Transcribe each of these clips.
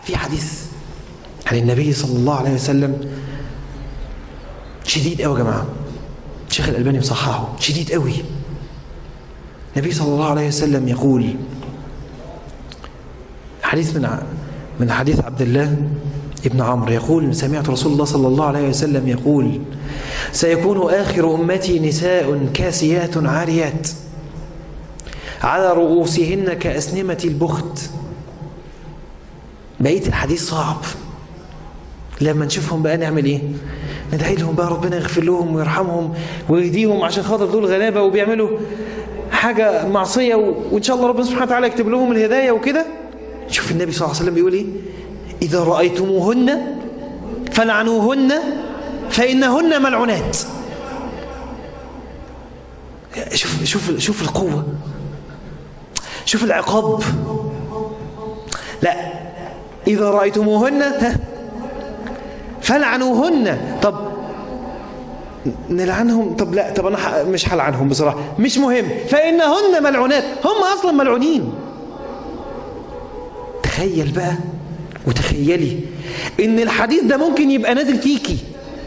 في حديث عن النبي صلى الله عليه وسلم شديد قوي يا جماعه الشيخ الالباني مصححه شديد قوي النبي صلى الله عليه وسلم يقول حديث من من حديث عبد الله ابن عمرو يقول سمعت رسول الله صلى الله عليه وسلم يقول سيكون آخر أمتي نساء كاسيات عاريات على رؤوسهن كأسنمة البخت بقية الحديث صعب لما نشوفهم بقى نعمل ايه ندعي لهم بقى ربنا يغفر لهم ويرحمهم ويهديهم عشان خاطر دول غلابة وبيعملوا حاجة معصية وإن شاء الله ربنا سبحانه وتعالى يكتب لهم الهداية وكده شوف النبي صلى الله عليه وسلم بيقول ايه إذا رأيتموهن فلعنوهن فإنهن ملعونات شوف شوف شوف القوة شوف العقاب لا إذا رأيتموهن فلعنوهن طب نلعنهم طب لا طب أنا مش هلعنهم بصراحة مش مهم فإنهن ملعونات هم أصلا ملعونين تخيل بقى وتخيلي ان الحديث ده ممكن يبقى نازل فيكي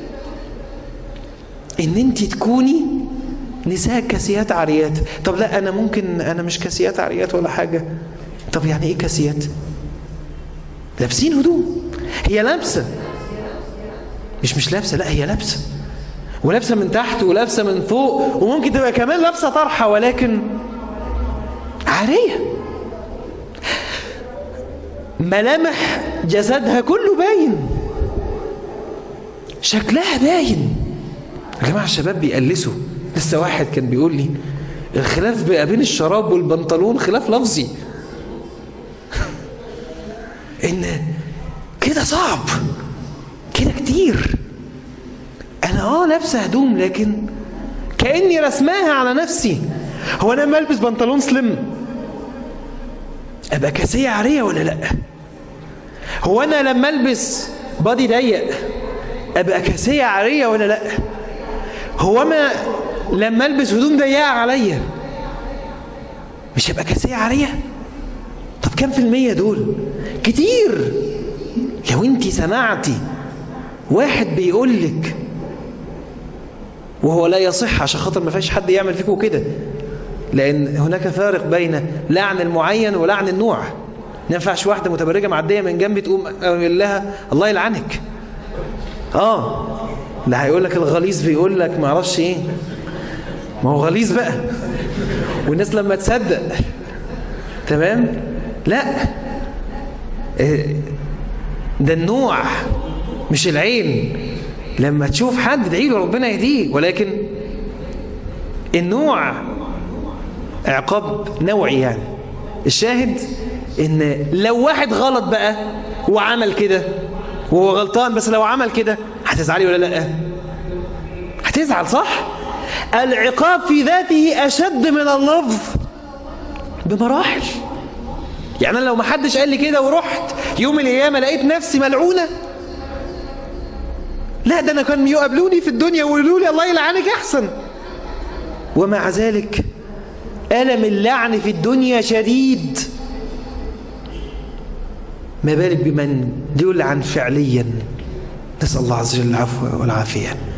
ان انت تكوني نساء كاسيات عاريات طب لا انا ممكن انا مش كاسيات عاريات ولا حاجه طب يعني ايه كاسيات لابسين هدوم هي لابسه مش مش لابسه لا هي لابسه ولابسه من تحت ولابسه من فوق وممكن تبقى كمان لابسه طرحه ولكن عاريه ملامح جسدها كله باين شكلها باين يا جماعه الشباب بيقلسوا لسه واحد كان بيقول لي الخلاف بين الشراب والبنطلون خلاف لفظي ان كده صعب كده كتير انا اه لابسه هدوم لكن كاني رسماها على نفسي هو انا لما البس بنطلون سليم ابقى كاسيه عاريه ولا لا هو انا لما البس بادي ضيق ابقى كاسيه عاريه ولا لا هو انا لما البس هدوم ضيقه عليا مش هبقى كاسيه عاريه طب كام في المية دول كتير لو انت سمعتي واحد بيقول لك وهو لا يصح عشان خاطر ما فيش حد يعمل فيكم كده لأن هناك فارق بين لعن المعين ولعن النوع ما ينفعش واحدة متبرجة معدية من جنبي تقوم أقول لها الله يلعنك آه لا هيقول لك الغليظ بيقول لك ما اعرفش ايه ما هو غليظ بقى والناس لما تصدق تمام لا ده النوع مش العين لما تشوف حد ادعي له ربنا يهديه ولكن النوع عقاب نوعي يعني الشاهد ان لو واحد غلط بقى وعمل كده وهو غلطان بس لو عمل كده هتزعلي ولا لا هتزعل صح العقاب في ذاته اشد من اللفظ بمراحل يعني انا لو ما حدش قال لي كده ورحت يوم القيامه لقيت نفسي ملعونه لا ده انا كان يقابلوني في الدنيا ويقولوا لي الله يلعنك احسن ومع ذلك ألم اللعن في الدنيا شديد ما بالك بمن يلعن فعليا نسأل الله عز وجل العفو والعافية